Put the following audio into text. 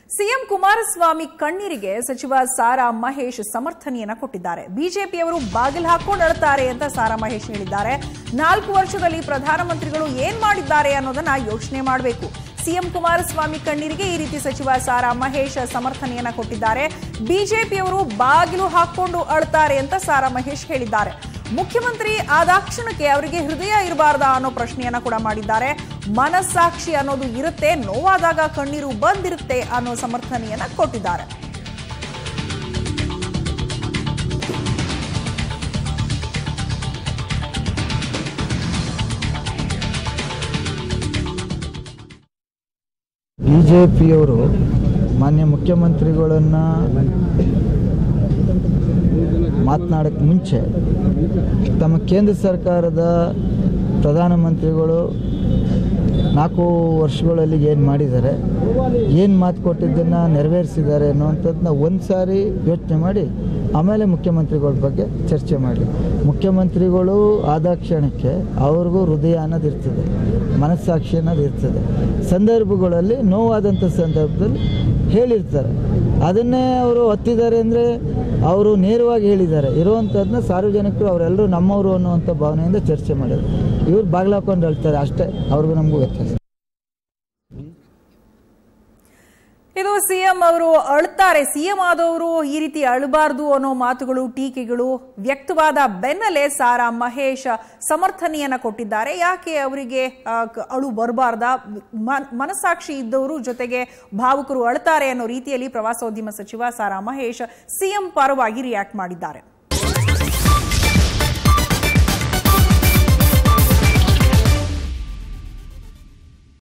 CM Kumaraswamy ಕಣ್ಣೀರಿಗೆ ಸಚಿವ ಸಾರಾ ಮಹೇಶ್ ಸಮರ್ಥನೆಯನ್ನ ಕೊಟ್ಟಿದ್ದಾರೆ ಬಿಜೆಪಿಯವರು ಬಾಗಿಲು ಹಾಕೊಂಡು ಅಳ್ತಾರೆ ಅಂತ ಸಾರಾ ಮಹೇಶ್ ಹೇಳಿದ್ದಾರೆ ನಾಲ್ಕು ವರ್ಷದಲ್ಲಿ ಪ್ರಧಾನಮಂತ್ರಿಗಳು ಏನ್ ಮಾಡಿದ್ದಾರೆ ಅನ್ನೋದನ್ನ ಯೋಚನೆ ಮಾಡಬೇಕು ಸಿಎಂ ಕುಮಾರಸ್ವಾಮಿ ಕಣ್ಣೀರಿಗೆ ಈ ರೀತಿ ಸಚಿವ ಸಾರಾ ಮಹೇಶ್ ಸಮರ್ಥನೆಯನ್ನ ಕೊಟ್ಟಿದ್ದಾರೆ ಬಿಜೆಪಿಯವರು ಬಾಗಿಲು ಹಾಕೊಂಡು ಅಳ್ತಾರೆ ಅಂತ ಸಾರಾ ಮಹೇಶ್ ಹೇಳಿದ್ದಾರೆ ಮುಖ್ಯಮಂತ್ರಿ ಆದಾಕ್ಷಣಕ್ಕೆ ಅವರಿಗೆ ಹೃದಯ ಇರಬಾರ್ದಾ ಅನ್ನೋ ಪ್ರಶ್ನೆಯನ್ನ ಕೂಡ ಮಾಡಿದ್ದಾರೆ ಮನಸ್ಸಾಕ್ಷಿ ಅನ್ನೋದು ಇರುತ್ತೆ ನೋವಾದಾಗ ಕಣ್ಣೀರು ಬಂದಿರುತ್ತೆ ಅನ್ನೋ ಸಮರ್ಥನೆಯನ್ನ ಕೊಟ್ಟಿದ್ದಾರೆ ಬಿ ಜೆ ಪಿಯವರು ಮಾನ್ಯ ಮುಖ್ಯಮಂತ್ರಿಗಳನ್ನು ಮಾತನಾಡೋಕ್ಕೆ ಮುಂಚೆ ತಮ್ಮ ಕೇಂದ್ರ ಸರ್ಕಾರದ ಪ್ರಧಾನಮಂತ್ರಿಗಳು ನಾಲ್ಕು ವರ್ಷಗಳಲ್ಲಿ ಏನು ಮಾಡಿದ್ದಾರೆ ಏನು ಮಾತು ಕೊಟ್ಟಿದ್ದನ್ನು ನೆರವೇರಿಸಿದ್ದಾರೆ ಅನ್ನುವಂಥದ್ದನ್ನ ಒಂದು ಸಾರಿ ಯೋಚನೆ ಮಾಡಿ ಆಮೇಲೆ ಮುಖ್ಯಮಂತ್ರಿಗಳ ಬಗ್ಗೆ ಚರ್ಚೆ ಮಾಡಲಿ ಮುಖ್ಯಮಂತ್ರಿಗಳು ಆದ ಕ್ಷಣಕ್ಕೆ ಅವ್ರಿಗೂ ಹೃದಯ ಅನ್ನೋದು ಇರ್ತದೆ ಮನಸ್ಸಾಕ್ಷಿ ಅನ್ನೋದು ಇರ್ತದೆ ಸಂದರ್ಭಗಳಲ್ಲಿ ನೋವಾದಂಥ ಸಂದರ್ಭದಲ್ಲಿ ಹೇಳಿರ್ತಾರೆ ಅದನ್ನೇ ಅವರು ಒತ್ತಿದ್ದಾರೆ ಅಂದರೆ ಅವರು ನೇರವಾಗಿ ಹೇಳಿದ್ದಾರೆ ಇರುವಂಥದ್ದನ್ನ ಸಾರ್ವಜನಿಕರು ಅವರೆಲ್ಲರೂ ನಮ್ಮವರು ಅನ್ನುವಂಥ ಭಾವನೆಯಿಂದ ಚರ್ಚೆ ಮಾಡಿದ್ರು ಇವ್ರು ಬಾಗ್ಲಾಕೊಂಡು ಹೇಳ್ತಾರೆ ಅಷ್ಟೇ ಅವ್ರಿಗೂ ನಮಗೂ ವ್ಯತ್ಯಾಸ ಇದು ಸಿಎಂ ಅವರು ಅಳ್ತಾರೆ ಸಿಎಂ ಆದವರು ಈ ರೀತಿ ಅಳಬಾರ್ದು ಅನ್ನೋ ಮಾತುಗಳು ಟೀಕೆಗಳು ವ್ಯಕ್ತವಾದ ಬೆನ್ನಲ್ಲೇ ಸಾರಾ ಮಹೇಶ್ ಸಮರ್ಥನೆಯನ್ನ ಕೊಟ್ಟಿದ್ದಾರೆ ಯಾಕೆ ಅವರಿಗೆ ಆ, ಕ- ಅಳು ಬರಬಾರ್ದ ಮನಸ್ಸಾಕ್ಷಿ ಇದ್ದವರು ಜೊತೆಗೆ ಭಾವುಕರು ಅಳ್ತಾರೆ ಅನ್ನೋ ರೀತಿಯಲ್ಲಿ ಪ್ರವಾಸೋದ್ಯಮ ಸಚಿವ ಸಾರಾ ಮಹೇಶ್ ಸಿಎಂ ಪರವಾಗಿ ರಿಯಾಕ್ಟ್ ಮಾಡಿದ್ದಾರೆ